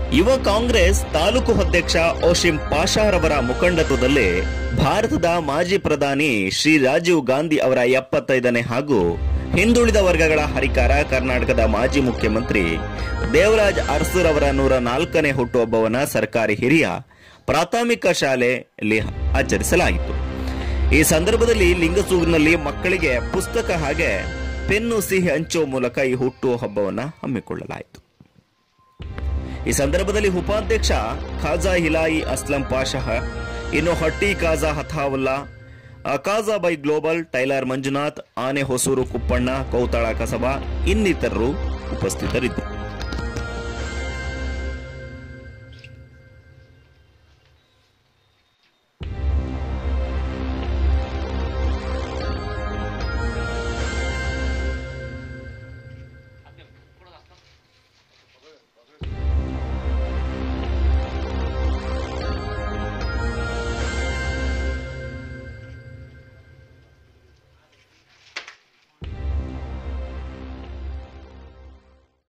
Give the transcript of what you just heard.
ಯುವ ಕಾಂಗ್ರೆಸ್ ತಾಲೂಕು ಅಧ್ಯಕ್ಷ ಓಶಿಂ ಪಾಷಾರವರ ಮುಖಂಡತ್ವದಲ್ಲಿ ಭಾರತದ ಮಾಜಿ ಪ್ರಧಾನಿ ಶ್ರೀ ರಾಜೀವ್ ಗಾಂಧಿ ಅವರ ಎಪ್ಪತ್ತೈದನೇ ಹಾಗೂ ಹಿಂದುಳಿದ ವರ್ಗಗಳ ಹರಿಕಾರ ಕರ್ನಾಟಕದ ಮಾಜಿ ಮುಖ್ಯಮಂತ್ರಿ ದೇವರಾಜ್ ಅರಸೂರ್ ಅವರ ನೂರ ನಾಲ್ಕನೇ ಹುಟ್ಟುಹಬ್ಬವನ್ನ ಸರ್ಕಾರಿ ಹಿರಿಯ ಪ್ರಾಥಮಿಕ ಶಾಲೆಯಲ್ಲಿ ಆಚರಿಸಲಾಯಿತು ಈ ಸಂದರ್ಭದಲ್ಲಿ ಲಿಂಗಸೂರಿನಲ್ಲಿ ಮಕ್ಕಳಿಗೆ ಪುಸ್ತಕ ಹಾಗೆ ಪೆನ್ನು ಸಿಹಿ ಹಂಚುವ ಮೂಲಕ ಈ ಹುಟ್ಟು ಹಬ್ಬವನ್ನ ಹಮ್ಮಿಕೊಳ್ಳಲಾಯಿತು ಈ ಸಂದರ್ಭದಲ್ಲಿ ಉಪಾಧ್ಯಕ್ಷ ಖಾಜಾ ಹಿಲಾಯಿ ಅಸ್ಲಂ ಪಾಷಹ ಇನ್ನು ಹಟ್ಟಿ ಖಾಜಾ ಹಥಾವುಲ್ಲಾ ಖಾಜಾ ಬೈ ಗ್ಲೋಬಲ್ ಟೈಲರ್ ಮಂಜುನಾಥ್ ಆನೆ ಹೊಸೂರು ಕುಪ್ಪಣ್ಣ ಕೌತಾಳ ಕಸಬಾ ಇನ್ನಿತರರು ಉಪಸ್ಥಿತರಿದ್ದರು